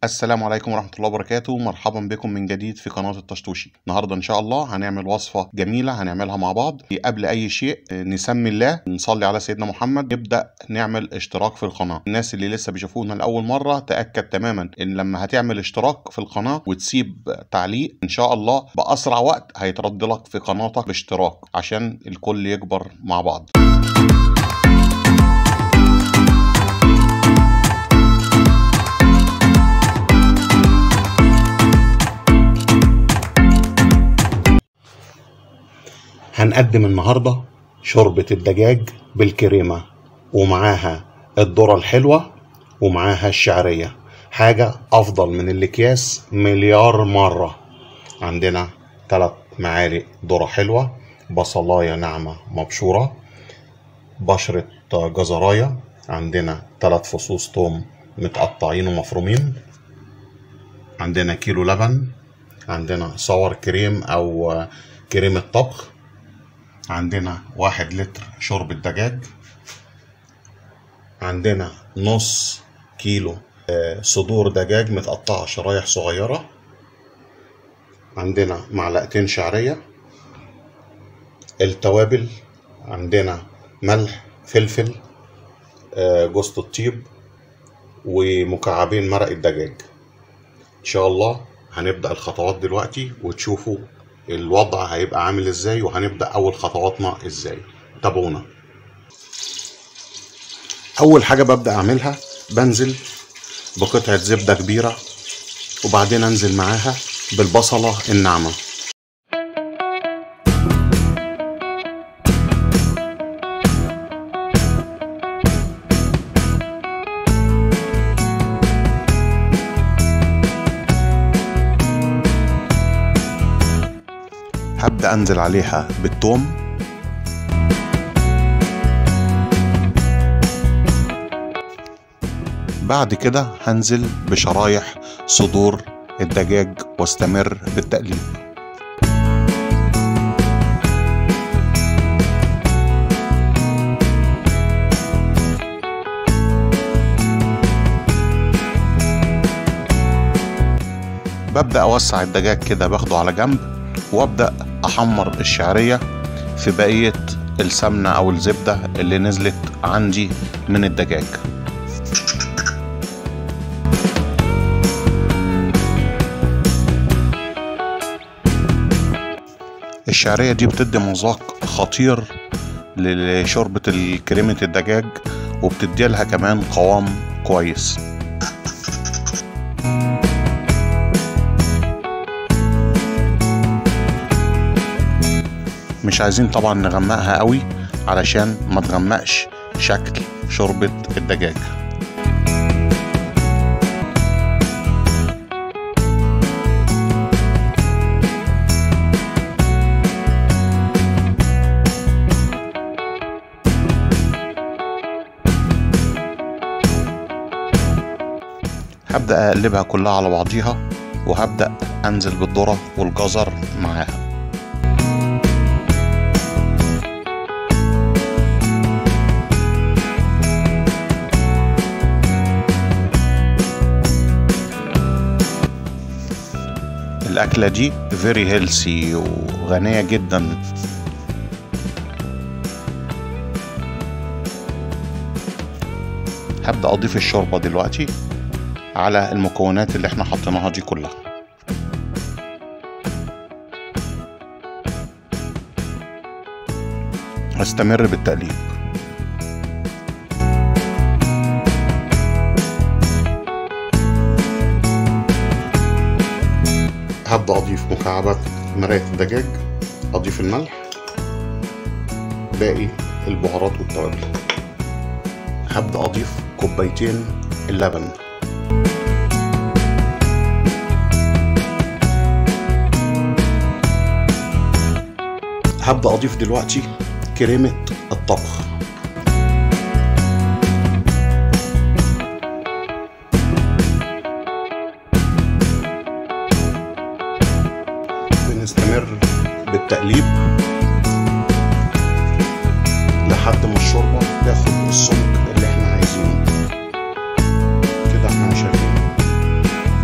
السلام عليكم ورحمة الله وبركاته مرحبا بكم من جديد في قناة الطشطوشي النهاردة إن شاء الله هنعمل وصفة جميلة هنعملها مع بعض قبل أي شيء نسمي الله نصلي على سيدنا محمد نبدأ نعمل اشتراك في القناة الناس اللي لسه بيشوفونا لأول مرة تأكد تماما إن لما هتعمل اشتراك في القناة وتسيب تعليق إن شاء الله بأسرع وقت هيترد لك في قناتك باشتراك عشان الكل يكبر مع بعض هنقدم النهاردة شوربة الدجاج بالكريمة ومعاها الذرة الحلوة ومعاها الشعرية حاجة أفضل من الأكياس مليار مرة عندنا ثلاث معالق ذرة حلوة بصلاية ناعمة مبشورة بشرة جزراية عندنا ثلاث فصوص توم متقطعين ومفرومين عندنا كيلو لبن عندنا صور كريم أو كريمة طبخ عندنا واحد لتر شوربة دجاج عندنا نص كيلو صدور دجاج متقطعة شرايح صغيرة عندنا معلقتين شعرية التوابل عندنا ملح فلفل جوز الطيب ومكعبين مرق الدجاج ان شاء الله هنبدأ الخطوات دلوقتي وتشوفوا الوضع هيبقى عامل ازاي وهنبدأ اول خطواتنا ازاي تابعونا اول حاجة ببدأ اعملها بنزل بقطعة زبدة كبيرة وبعدين انزل معاها بالبصلة الناعمة هبدأ أنزل عليها بالثوم بعد كده هنزل بشرايح صدور الدجاج واستمر بالتقليب ببدأ أوسع الدجاج كده باخده على جنب وابدا احمر الشعريه في بقيه السمنه او الزبده اللي نزلت عندي من الدجاج الشعريه دي بتدي مذاق خطير لشوربه كريمه الدجاج وبتدي لها كمان قوام كويس مش عايزين طبعا نغمقها قوي علشان ما تغمقش شكل شوربة الدجاج هبدأ أقلبها كلها على بعضيها وهبدأ أنزل بالذرة والجزر معاها الأكلة دي فيري هيلسي وغنية جدا هبدأ أضيف الشوربة دلوقتي على المكونات اللي احنا حطيناها دي كلها هستمر بالتقليب هبدأ أضيف مكعبات مرقة الدجاج أضيف الملح باقي البهارات والتوابل هبدأ أضيف كوبايتين اللبن هبدأ أضيف دلوقتي كريمة الطبخ بنستمر بالتقليب لحد ما الشوربة تاخد السمك اللي احنا عايزينه كده احنا شايفين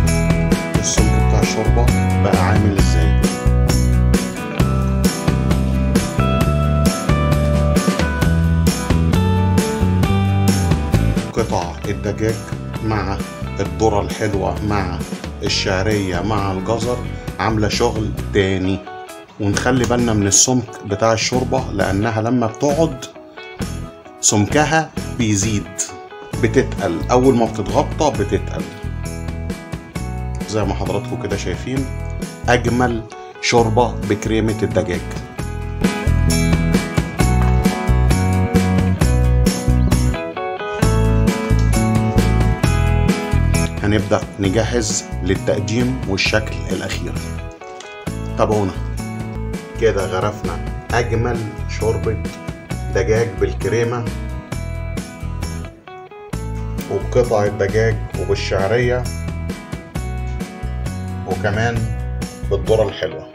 الدجاج مع الذرة الحلوة مع الشعرية مع الجزر عاملة شغل تاني ونخلي بالنا من السمك بتاع الشوربة لأنها لما بتقعد سمكها بيزيد بتتقل أول ما بتتغطى بتتقل زي ما حضراتكم كده شايفين أجمل شوربة بكريمة الدجاج هنبدأ نجهز للتقديم والشكل الأخير تابعونا كده غرفنا أجمل شوربة دجاج بالكريمة وبقطع الدجاج وبالشعرية وكمان بالذرة الحلوة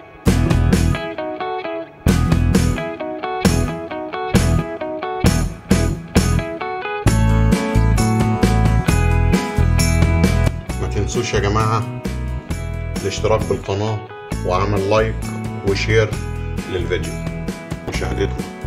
ما تنسوش يا جماعة الاشتراك بالقناة وعمل لايك وشير للفيديو مشاهدتكم